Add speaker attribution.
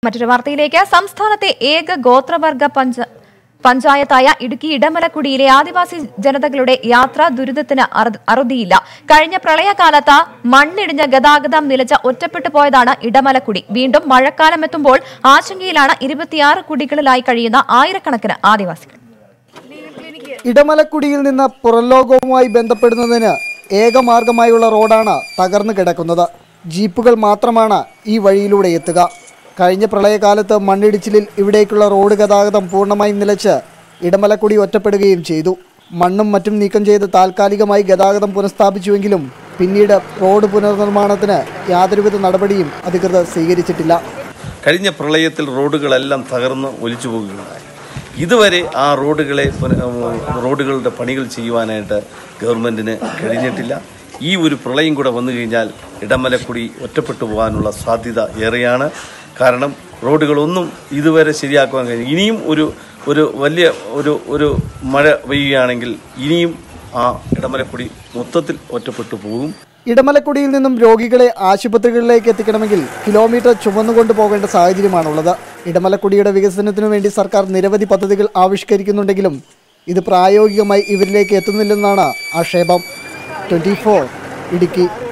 Speaker 1: മറ്റൊരു വാർത്തയിലേക്ക് സംസ്ഥാനത്തെ ഏക ഗോത്രവർഗ പഞ്ച പഞ്ചായത്തായ ഇടുക്കി ഇടമലക്കുടിയിലെ ആദിവാസി ജനതകളുടെ യാത്രാ ദുരിതത്തിന് അറു- അറുതിയില്ല കഴിഞ്ഞ പ്രളയകാലത്ത് മണ്ണിടിഞ്ഞ് ഗതാഗതം നിലച്ച ഒറ്റപ്പെട്ടു പോയതാണ് ഇടമലക്കുടി വീണ്ടും മഴക്കാലം എത്തുമ്പോൾ ആശങ്കയിലാണ് ഇരുപത്തിയാറ് കുടികളിലായി കഴിയുന്ന ആയിരക്കണക്കിന് ആദിവാസികൾ
Speaker 2: ഇടമലക്കുടിയിൽ നിന്ന് പുറംലോകവുമായി ബന്ധപ്പെടുന്നതിന് ഏകമാർഗമായുള്ള റോഡാണ് തകർന്നു കിടക്കുന്നത് ജീപ്പുകൾ മാത്രമാണ് ഈ വഴിയിലൂടെ എത്തുക കഴിഞ്ഞ പ്രളയകാലത്ത് മണ്ണിടിച്ചിലിൽ ഇവിടേക്കുള്ള റോഡ് ഗതാഗതം പൂർണ്ണമായും നിലച്ച് ഇടമലക്കുടി ഒറ്റപ്പെടുകയും ചെയ്തു മണ്ണും മറ്റും നീക്കം ചെയ്ത് താൽക്കാലികമായി ഗതാഗതം പുനഃസ്ഥാപിച്ചുവെങ്കിലും പിന്നീട് റോഡ് പുനർനിർമ്മാണത്തിന് യാതൊരുവിധ നടപടിയും അധികൃതർ സ്വീകരിച്ചിട്ടില്ല
Speaker 3: കഴിഞ്ഞ പ്രളയത്തിൽ റോഡുകളെല്ലാം തകർന്ന് ഒലിച്ചു പോകുകയുണ്ടായി ഇതുവരെ ആ റോഡുകളെ പുന- ഉം, റോഡുകളുടെ പണികൾ ചെയ്യുവാനായിട്ട് ഗവൺമെൻറ്റിന് കഴിഞ്ഞിട്ടില്ല ഈ ഒരു പ്രളയം കൂടെ വന്നു കഴിഞ്ഞാൽ ഇടമലക്കുടി ഒറ്റപ്പെട്ടു പോകാനുള്ള സാധ്യത ഏറെയാണ് കാരണം റോഡുകളൊന്നും ഇതുവരെ ശരിയാക്കുവാൻ കഴിഞ്ഞു ഇനിയും ഒരു ഒരു വലിയ ഒരു ഒരു മഴ പെയ്യുകയാണെങ്കിൽ ഇനിയും ആ ഇടമലക്കുടി മൊത്തത്തിൽ ഒറ്റപ്പെട്ടു പോകും
Speaker 2: ഇടമലക്കുടിയിൽ നിന്നും രോഗികളെ ആശുപത്രികളിലേക്ക് എത്തിക്കണമെങ്കിൽ കിലോമീറ്റർ ചുമന്നുകൊണ്ട് പോകേണ്ട സാഹചര്യമാണുള്ളത് ഇടമലക്കുടിയുടെ വികസനത്തിനു വേണ്ടി സർക്കാർ നിരവധി പദ്ധതികൾ ആവിഷ്കരിക്കുന്നുണ്ടെങ്കിലും ഇത് പ്രായോഗികമായി ഇവരിലേക്ക് എത്തുന്നില്ലെന്നാണ് ആക്ഷേപം ട്വൻറ്റി ഇടുക്കി